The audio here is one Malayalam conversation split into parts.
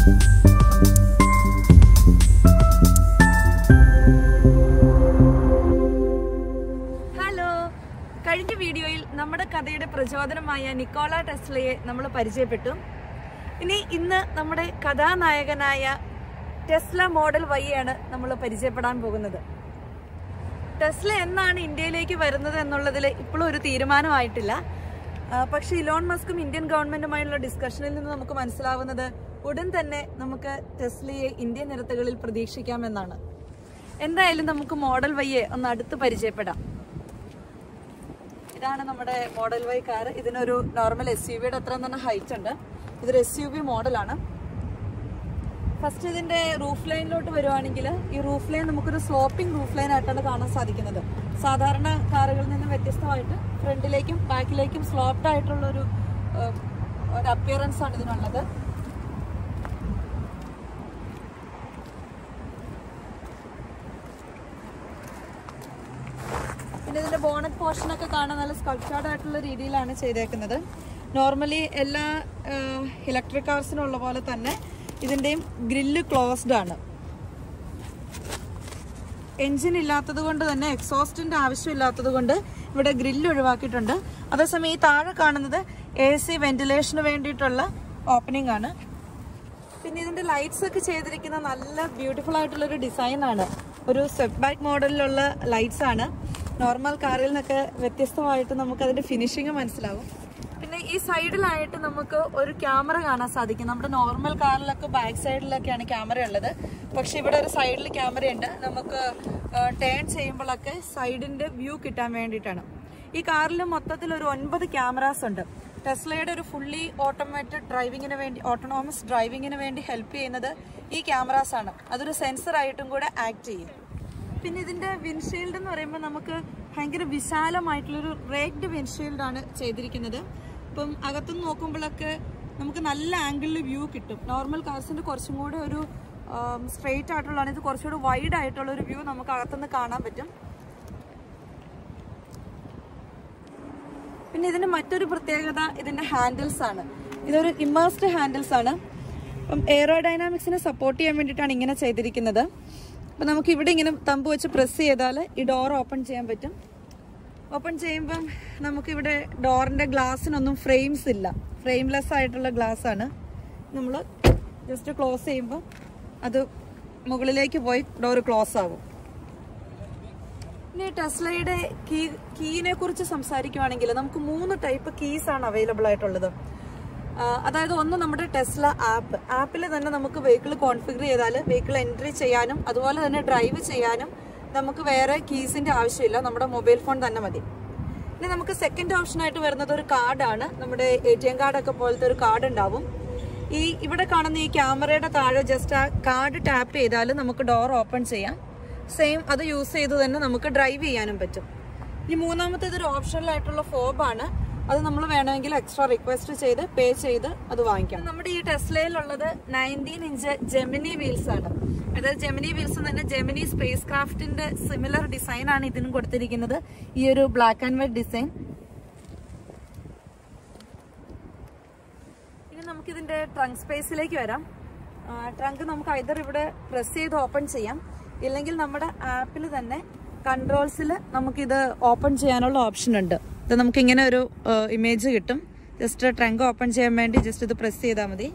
ഹലോ കഴിഞ്ഞ വീഡിയോയിൽ നമ്മുടെ കഥയുടെ പ്രചോദനമായ നിക്കോള ടെസ്ലയെ നമ്മൾ പരിചയപ്പെട്ടു ഇനി ഇന്ന് നമ്മുടെ കഥാനായകനായ ടെസ്ല മോഡൽ വൈയാണ് നമ്മൾ പരിചയപ്പെടാൻ പോകുന്നത് ടെസ്ല എന്നാണ് ഇന്ത്യയിലേക്ക് വരുന്നത് എന്നുള്ളതിൽ ഇപ്പോഴും ഒരു തീരുമാനമായിട്ടില്ല ആ, പക്ഷേ ഇലോൺ മസ്കും ഇന്ത്യൻ ഗവൺമെന്റുമായുള്ള ഡിസ്കഷനിൽ നിന്ന് നമുക്ക് മനസ്സിലാവുന്നത് ഉടൻ തന്നെ നമുക്ക് ടെസ്ലയെ ഇന്ത്യൻ നിരത്തുകളിൽ പ്രതീക്ഷിക്കാമെന്നാണ് എന്തായാലും നമുക്ക് മോഡൽ വൈയെ ഒന്ന് അടുത്ത് പരിചയപ്പെടാം ഇതാണ് നമ്മുടെ മോഡൽ വൈ കാർ ഇതിനൊരു നോർമൽ എസ് യു വിയുടെ അത്ര തന്നെ ഹൈറ്റ് ഉണ്ട് ഇതൊരു എസ് യു വി മോഡലാണ് ഫസ്റ്റ് ഇതിന്റെ റൂഫ് ലൈനിലോട്ട് വരുവാണെങ്കിൽ ഈ റൂഫ് ലൈൻ നമുക്കൊരു സ്ലോപ്പിംഗ് റൂഫ് ലൈൻ ആയിട്ടാണ് കാണാൻ സാധിക്കുന്നത് സാധാരണ കാറുകളിൽ നിന്ന് വ്യത്യസ്തമായിട്ട് ഫ്രണ്ടിലേക്കും ബാക്കിലേക്കും സ്ലോപ്ഡ് ആയിട്ടുള്ള ഒരു ഏഹ്, ഒരു അപ്പിയറൻസ് ആണ് ഇതിനുള്ളത് പിന്നെ ഇതിന്റെ ബോണറ്റ് പോർഷൻ ഒക്കെ കാണാൻ നല്ല സ്കൾപ്ചേർഡ് ആയിട്ടുള്ള രീതിയിലാണ് ചെയ്തേക്കുന്നത് നോർമലി എല്ലാ ഇലക്ട്രിക് കാർസിനുള്ള പോലെ തന്നെ ഇതിന്റെയും ഗ്രില്ല് ക്ലോസ്ഡ് ആണ് എഞ്ചിൻ ഇല്ലാത്തത് കൊണ്ട് തന്നെ എക്സോസ്റ്റിന്റെ ആവശ്യമില്ലാത്തത് കൊണ്ട് ഇവിടെ ഗ്രില്ല് ഒഴിവാക്കിയിട്ടുണ്ട് അതേസമയം ഈ താഴെ കാണുന്നത് എ സി വെന്റിലേഷന് വേണ്ടിയിട്ടുള്ള ഓപ്പണിംഗ് ആണ് പിന്നെ ഇതിന്റെ ലൈറ്റ്സ് ഒക്കെ ചെയ്തിരിക്കുന്ന നല്ല ബ്യൂട്ടിഫുൾ ആയിട്ടുള്ള ഒരു ഡിസൈൻ ആണ് ഒരു സ്റ്റെപ്പ് ബാക്ക് മോഡലിലുള്ള ലൈറ്റ്സ് ആണ് നോർമൽ കാറിൽ നിന്നൊക്കെ വ്യത്യസ്തമായിട്ട് നമുക്ക് അതിന്റെ ഫിനിഷിങ് മനസ്സിലാവും പിന്നെ ഈ സൈഡിലായിട്ട് നമുക്ക് ഒരു ക്യാമറ കാണാൻ സാധിക്കും നമ്മുടെ നോർമൽ കാറിലൊക്കെ ബാക്ക് സൈഡിലൊക്കെയാണ് ക്യാമറ ഉള്ളത് പക്ഷെ ഇവിടെ ഒരു സൈഡിൽ ക്യാമറ ഉണ്ട് നമുക്ക് ടേൺ ചെയ്യുമ്പോഴൊക്കെ സൈഡിന്റെ വ്യൂ കിട്ടാൻ വേണ്ടിയിട്ടാണ് ഈ കാറിൽ മൊത്തത്തിൽ ഒരു ഒൻപത് ക്യാമറാസ് ഉണ്ട് ടെസ്ലയുടെ ഒരു ഫുള്ളി ഓട്ടോമാറ്റഡ് ഡ്രൈവിങ്ങിന് വേണ്ടി ഓട്ടോണോമസ് ഡ്രൈവിങ്ങിന് വേണ്ടി ഹെൽപ്പ് ചെയ്യുന്നത് ഈ ക്യാമറാസ് ആണ് അതൊരു സെൻസർ ആയിട്ടും കൂടെ ആക്ട് ചെയ്യും പിന്നെ ഇതിന്റെ വിൻഷീൽഡ് എന്ന് പറയുമ്പോൾ നമുക്ക് ഭയങ്കര വിശാലമായിട്ടുള്ളൊരു റേക്ഡ് വിൻഷീൽഡ് ആണ് ചെയ്തിരിക്കുന്നത് ഇപ്പം അകത്തുനിന്ന് നോക്കുമ്പോഴൊക്കെ നമുക്ക് നല്ല ആംഗിളിൽ വ്യൂ കിട്ടും നോർമൽ കാർസിന്റെ കുറച്ചും കൂടെ ഒരു സ്ട്രെയിറ്റ് ആയിട്ടുള്ളതാണ് ഇത് കുറച്ചുകൂടെ വൈഡ് ആയിട്ടുള്ള ഒരു വ്യൂ നമുക്ക് അകത്തുനിന്ന് കാണാൻ പറ്റും പിന്നെ ഇതിന്റെ മറ്റൊരു പ്രത്യേകത ഇതിന്റെ ഹാൻഡിൽസ് ആണ് ഇതൊരു ഇമേഴ്സ്ഡ് ഹാൻഡിൽസ് ആണ് അപ്പം എയറോഡൈനാമിക്സിനെ സപ്പോർട്ട് ചെയ്യാൻ വേണ്ടിയിട്ടാണ് ഇങ്ങനെ ചെയ്തിരിക്കുന്നത് അപ്പം നമുക്ക് ഇവിടെ ഇങ്ങനെ തമ്പ് വെച്ച് പ്രസ് ചെയ്താൽ ഈ ഡോർ ഓപ്പൺ ചെയ്യാൻ പറ്റും ഓപ്പൺ ചെയ്യുമ്പം നമുക്കിവിടെ ഡോറിന്റെ ഗ്ലാസ്സിനൊന്നും ഫ്രെയിംസ് ഇല്ല ഫ്രെയിംലെസ് ആയിട്ടുള്ള ഗ്ലാസ് ആണ് നമ്മൾ ജസ്റ്റ് ക്ലോസ് ചെയ്യുമ്പോൾ അത് മുകളിലേക്ക് പോയി ഡോർ ക്ലോസ് ആകും ഇനി ടെസ്ലയുടെ കീ കീനെ കുറിച്ച് സംസാരിക്കുവാണെങ്കിൽ നമുക്ക് മൂന്ന് ടൈപ്പ് കീസ് ആണ് അവൈലബിൾ ആയിട്ടുള്ളത് ആ, അതായത് ഒന്ന് നമ്മുടെ ടെസ്ല ആപ്പ് ആപ്പിൽ തന്നെ നമുക്ക് വെഹിക്കിൾ കോൺഫിഗർ ചെയ്താൽ വെഹിക്കിൾ എൻട്രി ചെയ്യാനും അതുപോലെ തന്നെ ഡ്രൈവ് ചെയ്യാനും നമുക്ക് വേറെ കീസിന്റെ ആവശ്യമില്ല നമ്മുടെ മൊബൈൽ ഫോൺ തന്നെ മതി ഇനി നമുക്ക് സെക്കൻഡ് ഓപ്ഷൻ ആയിട്ട് വരുന്നത് ഒരു കാർഡാണ് നമ്മുടെ എ ടി എം കാർഡൊക്കെ പോലത്തെ ഒരു കാർഡ് ഉണ്ടാവും ഈ ഇവിടെ കാണുന്ന ഈ ക്യാമറയുടെ താഴെ ജസ്റ്റ് ആ കാർഡ് ടാപ്പ് ചെയ്താൽ നമുക്ക് ഡോർ ഓപ്പൺ ചെയ്യാം സെയിം അത് യൂസ് ചെയ്ത് തന്നെ നമുക്ക് ഡ്രൈവ് ചെയ്യാനും പറ്റും ഇനി മൂന്നാമത്തേത് ഒരു ഓപ്ഷണൽ ആയിട്ടുള്ള ഫോബാണ് അത് നമ്മൾ വേണമെങ്കിൽ എക്സ്ട്രാ റിക്വസ്റ്റ് ചെയ്ത് പേ ചെയ്ത് അത് വാങ്ങിക്കാം നമ്മുടെ ഈ ടെസ്ലയിലുള്ളത് നയൻറ്റീൻ ഇഞ്ച് ജെമിനി വീൽസ് ആണ് അതായത് ജെമിനി വീൽസ് തന്നെ ജെമിനി സ്പേസ് ക്രാഫ്റ്റിന്റെ സിമിലർ ഡിസൈൻ ആണ് ഇതിനും കൊടുത്തിരിക്കുന്നത് ഈ ഒരു ബ്ലാക്ക് ആൻഡ് വൈറ്റ് ഡിസൈൻ ഇനി നമുക്ക് ഇതിന്റെ ട്രങ്ക് സ്പേസിലേക്ക് വരാം ട്രങ്ക് നമുക്ക് ഐതർ ഇവിടെ പ്രസ് ചെയ്ത് ഓപ്പൺ ചെയ്യാം ഇല്ലെങ്കിൽ നമ്മുടെ ആപ്പിൽ തന്നെ കൺട്രോൾസിൽ നമുക്കിത് ഓപ്പൺ ചെയ്യാനുള്ള ഓപ്ഷൻ ഉണ്ട് ഇത് നമുക്ക് ഇങ്ങനെ ഒരു ഇമേജ് കിട്ടും ജസ്റ്റ് ട്രങ്ക് ഓപ്പൺ ചെയ്യാൻ വേണ്ടി ജസ്റ്റ് ഇത് പ്രസ് ചെയ്താൽ മതി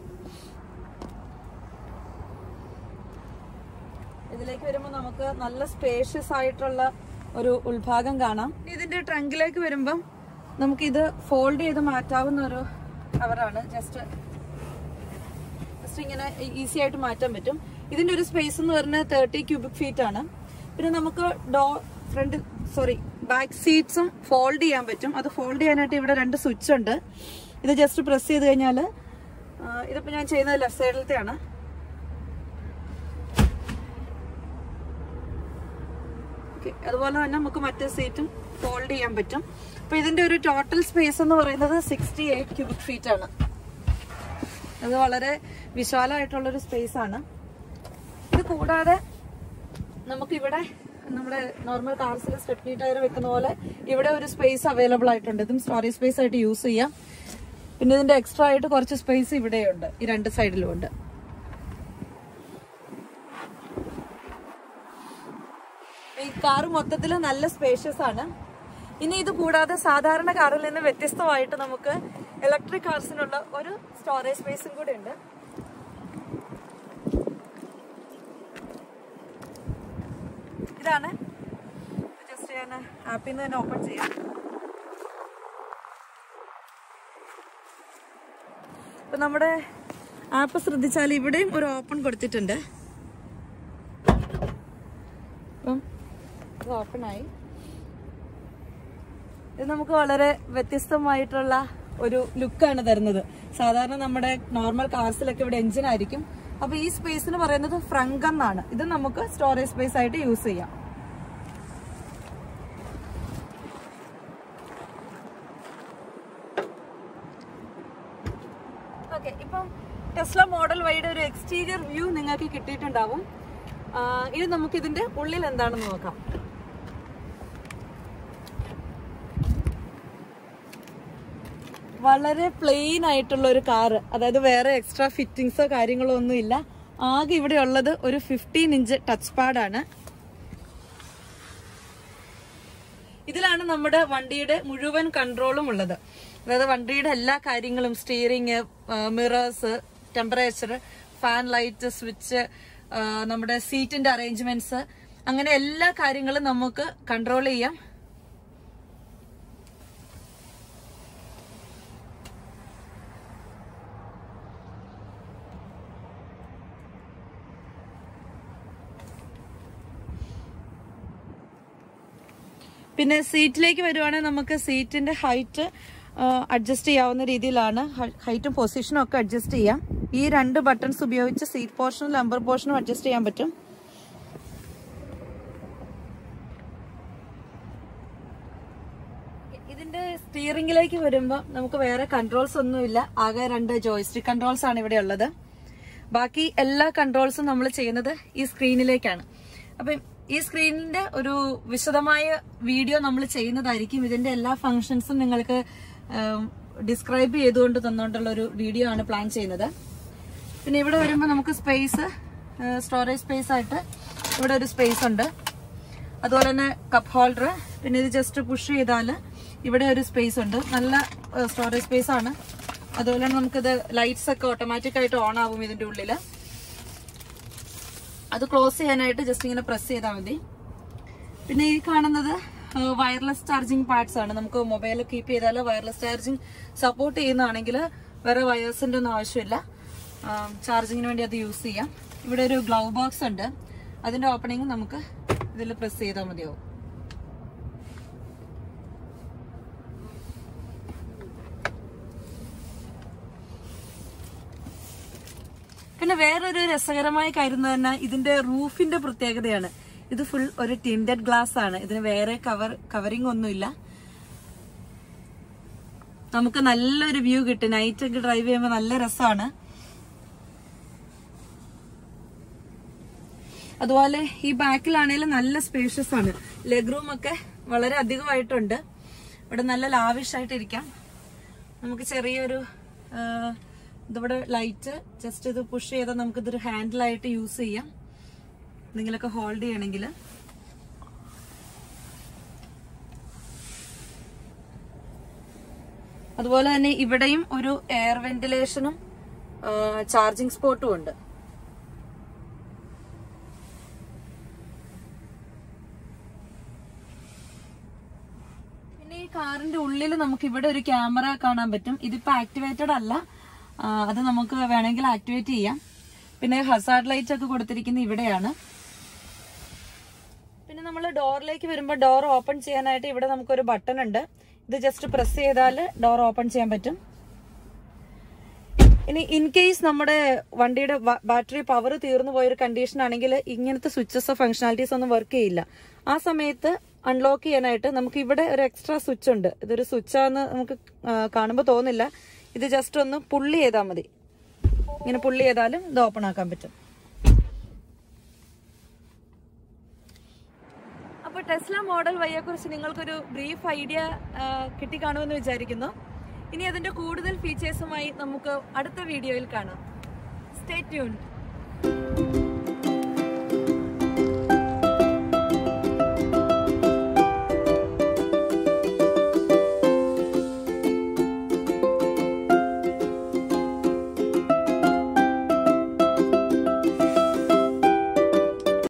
ഇതിലേക്ക് വരുമ്പോൾ നമുക്ക് നല്ല സ്പേഷ്യസ് ആയിട്ടുള്ള ഒരു ഉൾഭാഗം കാണാം ഇനി ഇതിന്റെ ട്രങ്കിലേക്ക് വരുമ്പം നമുക്കിത് ഫോൾഡ് ചെയ്ത് മാറ്റാവുന്ന ഒരു കവറാണ് ജസ്റ്റ് ജസ്റ്റ് ഇങ്ങനെ ഈസി ആയിട്ട് മാറ്റാൻ പറ്റും ഇതിന്റെ ഒരു സ്പേസ് എന്ന് പറഞ്ഞാൽ തേർട്ടി ക്യൂബിക് ഫീറ്റ് ആണ് പിന്നെ നമുക്ക് ഡോ ഫ്രണ്ട് സോറി ബാക്ക് സീറ്റ്സും ഫോൾഡ് ചെയ്യാൻ പറ്റും അത് ഫോൾഡ് ചെയ്യാനായിട്ട് ഇവിടെ രണ്ട് സ്വിച്ച് ഉണ്ട് ഇത് ജസ്റ്റ് പ്രസ് ചെയ്ത് കഴിഞ്ഞാൽ ഇതിപ്പോൾ ഞാൻ ചെയ്യുന്നത് ലെഫ്റ്റ് സൈഡിലത്തെ ആണ് ഓക്കെ അതുപോലെ തന്നെ നമുക്ക് മറ്റേ സീറ്റും ഫോൾഡ് ചെയ്യാൻ പറ്റും അപ്പൊ ഇതിന്റെ ഒരു ടോട്ടൽ സ്പേസ് എന്ന് പറയുന്നത് സിക്സ്റ്റി എയ്റ്റ് ക്യൂബിക് ഫീറ്റ് ആണ് അത് വളരെ വിശാലമായിട്ടുള്ളൊരു സ്പേസ് ആണ് ഇത് കൂടാതെ നമുക്കിവിടെ നമ്മുടെ നോർമൽ കാർസിൽ സ്റ്റെപ്നി ടയർ വെക്കുന്ന പോലെ ഇവിടെ ഒരു സ്പേസ് അവൈലബിൾ ആയിട്ടുണ്ട് ഇതും സ്റ്റോറേജ് സ്പേസ് ആയിട്ട് യൂസ് ചെയ്യാം പിന്നെ ഇതിന്റെ എക്സ്ട്രാ ആയിട്ട് കുറച്ച് സ്പേസ് ഇവിടെയുണ്ട് ഈ രണ്ട് സൈഡിലും ഉണ്ട് ഈ കാർ മൊത്തത്തിൽ നല്ല സ്പേഷ്യസ് ആണ് ഇനി ഇത് കൂടാതെ സാധാരണ കാറിൽ നിന്ന് വ്യത്യസ്തമായിട്ട് നമുക്ക് ഇലക്ട്രിക് കാർസിനുള്ള ഒരു സ്റ്റോറേജ് സ്പേസും കൂടെ ഉണ്ട് ഇതാണ് ജസ്റ്റ് ഞാൻ ആപ്പിൽ നിന്ന് തന്നെ ഓപ്പൺ ചെയ്യാം ഇപ്പൊ നമ്മുടെ ആപ്പ് ശ്രദ്ധിച്ചാൽ ഇവിടെയും ഒരു ഓപ്പൺ കൊടുത്തിട്ടുണ്ട് അപ്പം ഇത് ഓപ്പൺ ആയി ഇത് നമുക്ക് വളരെ വ്യത്യസ്തമായിട്ടുള്ള ഒരു ലുക്കാണ് തരുന്നത് സാധാരണ നമ്മുടെ നോർമൽ കാർസിലൊക്കെ ഇവിടെ എഞ്ചിൻ ആയിരിക്കും അപ്പൊ ഈ സ്പേസ് എന്ന് പറയുന്നത് ഫ്രങ്ക് എന്നാണ് ഇത് നമുക്ക് സ്റ്റോറേജ് സ്പേസ് ആയിട്ട് യൂസ് ചെയ്യാം ഓക്കെ ഇപ്പം ടെസ്ല മോഡൽ വൈയുടെ ഒരു എക്സ്റ്റീരിയർ വ്യൂ നിങ്ങൾക്ക് കിട്ടിയിട്ടുണ്ടാവും ആ, ഇനി നമുക്ക് ഇതിന്റെ ഉള്ളിൽ എന്താണെന്ന് നോക്കാം വളരെ പ്ലെയിൻ ആയിട്ടുള്ള ഒരു കാറ് അതായത് വേറെ എക്സ്ട്രാ ഫിറ്റിങ്സോ കാര്യങ്ങളോ ഒന്നും ഇല്ല ആകെ ഇവിടെ ഉള്ളത് ഒരു ഫിഫ്റ്റീൻ ഇഞ്ച് ടച്ച് പാഡാണ് ഇതിലാണ് നമ്മുടെ വണ്ടിയുടെ മുഴുവൻ കൺട്രോളും ഉള്ളത് അതായത് വണ്ടിയുടെ എല്ലാ കാര്യങ്ങളും steering mirrors temperature fan light switch നമ്മുടെ സീറ്റിന്റെ അറേഞ്ച്മെന്റ്സ് അങ്ങനെ എല്ലാ കാര്യങ്ങളും നമുക്ക് കൺട്രോൾ ചെയ്യാം പിന്നെ സീറ്റിലേക്ക് വരുവാണെങ്കിൽ നമുക്ക് സീറ്റിന്റെ ഹൈറ്റ് അഡ്ജസ്റ്റ് ചെയ്യാവുന്ന രീതിയിലാണ് ഹൈറ്റും പൊസിഷനും ഒക്കെ അഡ്ജസ്റ്റ് ചെയ്യാം ഈ രണ്ട് ബട്ടൺസ് ഉപയോഗിച്ച് സീറ്റ് പോർഷനും ലംബർ പോർഷനും അഡ്ജസ്റ്റ് ചെയ്യാൻ പറ്റും ഇതിന്റെ സ്റ്റിയറിംഗിലേക്ക് വരുമ്പോൾ നമുക്ക് വേറെ കൺട്രോൾസ് ഒന്നുമില്ല ആകെ രണ്ട് ജോയിസ്റ്റിക് കൺട്രോൾസ് ആണ് ഇവിടെ ഉള്ളത് ബാക്കി എല്ലാ കൺട്രോൾസും നമ്മൾ ചെയ്യുന്നത് ഈ സ്ക്രീനിലേക്കാണ് അപ്പം ഈ സ്ക്രീനിന്റെ ഒരു വിശദമായ വീഡിയോ നമ്മൾ ചെയ്യുന്നതായിരിക്കും ഇതിന്റെ എല്ലാ ഫങ്ഷൻസും നിങ്ങൾക്ക് ഡിസ്ക്രൈബ് ചെയ്തുകൊണ്ട് തന്നുകൊണ്ടുള്ള ഒരു വീഡിയോ ആണ് പ്ലാൻ ചെയ്യുന്നത് പിന്നെ ഇവിടെ വരുമ്പോൾ നമുക്ക് സ്പേസ് സ്റ്റോറേജ് സ്പേസ് ആയിട്ട് ഇവിടെ ഒരു സ്പേസ് ഉണ്ട് അതുപോലെ തന്നെ കപ്പ് ഹോൾഡർ പിന്നെ ഇത് ജസ്റ്റ് പുഷ് ചെയ്താൽ ഇവിടെ ഒരു സ്പേസ് ഉണ്ട് നല്ല സ്റ്റോറേജ് സ്പേസ് ആണ് അതുപോലെ തന്നെ നമുക്കിത് ലൈറ്റ്സ് ഒക്കെ ഓട്ടോമാറ്റിക് ആയിട്ട് ഓൺ ആവും ഇതിന്റെ ഉള്ളിൽ അത് ക്ലോസ് ചെയ്യാനായിട്ട് ജസ്റ്റ് ഇങ്ങനെ പ്രസ് ചെയ്താൽ മതി പിന്നെ ഈ കാണുന്നത് വയർലെസ് ചാർജിങ് പാർട്സ് ആണ് നമുക്ക് മൊബൈൽ കീപ്പ് ചെയ്താൽ വയർലെസ് ചാർജിങ് സപ്പോർട്ട് ചെയ്യുന്നതാണെങ്കിൽ വേറെ വയേഴ്സിന്റെ ഒന്നും ആവശ്യമില്ല ചാർജിങ്ങിന് വേണ്ടി അത് യൂസ് ചെയ്യാം ഇവിടെ ഒരു ഗ്ലൗ ബോക്സ് ഉണ്ട് അതിന്റെ ഓപ്പണിംഗ് നമുക്ക് ഇതിൽ പ്രസ് ചെയ്താൽ മതിയാവും പിന്നെ വേറൊരു രസകരമായ കാര്യം തന്നെ ഇതിന്റെ റൂഫിന്റെ പ്രത്യേകതയാണ് ഇത് ഫുൾ ഒരു ടിൻഡഡ് ഗ്ലാസ് ആണ് ഇതിന് വേറെ കവർ കവറിംഗ് ഒന്നുമില്ല നമുക്ക് നല്ലൊരു വ്യൂ കിട്ടും നൈറ്റ് ഒക്കെ ഡ്രൈവ് ചെയ്യുമ്പോൾ നല്ല രസമാണ് അതുപോലെ ഈ ബാക്കിലാണെങ്കിലും നല്ല സ്പേഷ്യസ് ആണ് ലെഗ് റൂം ഒക്കെ വളരെ അധികമായിട്ടുണ്ട് ഇവിടെ നല്ല ലാവിഷ് ആയിട്ട് ഇരിക്കാം നമുക്ക് ചെറിയൊരു ആ, ഇതിവിടെ ലൈറ്റ് ജസ്റ്റ് ഇത് പുഷ് ചെയ്താൽ നമുക്കിതൊരു ഹാൻഡിലായിട്ട് യൂസ് ചെയ്യാം എന്തെങ്കിലുമൊക്കെ ഹോൾഡ് ചെയ്യണമെങ്കിൽ അതുപോലെ തന്നെ ഇവിടെയും ഒരു എയർ വെന്റിലേഷനും ചാർജിങ് സ്പോട്ടും ഉണ്ട് പിന്നെ ഈ കാറിന്റെ ഉള്ളിൽ നമുക്ക് ഇവിടെ ഒരു ക്യാമറ കാണാൻ പറ്റും ഇതിപ്പോ ആക്ടിവേറ്റഡ് അല്ല ആ, അത് നമുക്ക് വേണമെങ്കിൽ ആക്ടിവേറ്റ് ചെയ്യാം പിന്നെ ഹസാർഡ് ലൈറ്റ് ഒക്കെ കൊടുത്തിരിക്കുന്നത് ഇവിടെയാണ് പിന്നെ നമ്മൾ ഡോറിലേക്ക് വരുമ്പോൾ ഡോർ ഓപ്പൺ ചെയ്യാനായിട്ട് ഇവിടെ നമുക്കൊരു ബട്ടൺ ഉണ്ട് ഇത് ജസ്റ്റ് പ്രസ് ചെയ്താൽ ഡോർ ഓപ്പൺ ചെയ്യാൻ പറ്റും ഇനി ഇൻ കേസ് നമ്മുടെ വണ്ടിയുടെ ബാറ്ററി പവർ തീർന്നു പോയൊരു കണ്ടീഷൻ ആണെങ്കിൽ ഇങ്ങനത്തെ സ്വിച്ചസോ ഫംഗ്ഷനാലിറ്റീസ് ഒന്നും വർക്ക് ചെയ്യില്ല ആ സമയത്ത് അൺലോക്ക് ചെയ്യാനായിട്ട് നമുക്ക് ഇവിടെ ഒരു എക്സ്ട്രാ സ്വിച്ച് ഉണ്ട് ഇതൊരു സ്വിച്ചാന്ന് നമുക്ക് കാണുമ്പോൾ തോന്നില്ല ഇത് ജസ്റ്റ് ഒന്ന് പുള്ളി ചെയ്താൽ മതി ഇങ്ങനെ പുള്ളി ചെയ്താലും ഇത് ഓപ്പൺ ആക്കാൻ പറ്റും അപ്പോൾ ടെസ്ല മോഡൽ വൈയെ കുറിച്ച് നിങ്ങൾക്കൊരു ബ്രീഫ് ഐഡിയ കിട്ടിക്കാണുമെന്ന് വിചാരിക്കുന്നു ഇനി അതിന്റെ കൂടുതൽ ഫീച്ചേഴ്സുമായി നമുക്ക് അടുത്ത വീഡിയോയിൽ കാണാം സ്റ്റേ ട്യൂൺ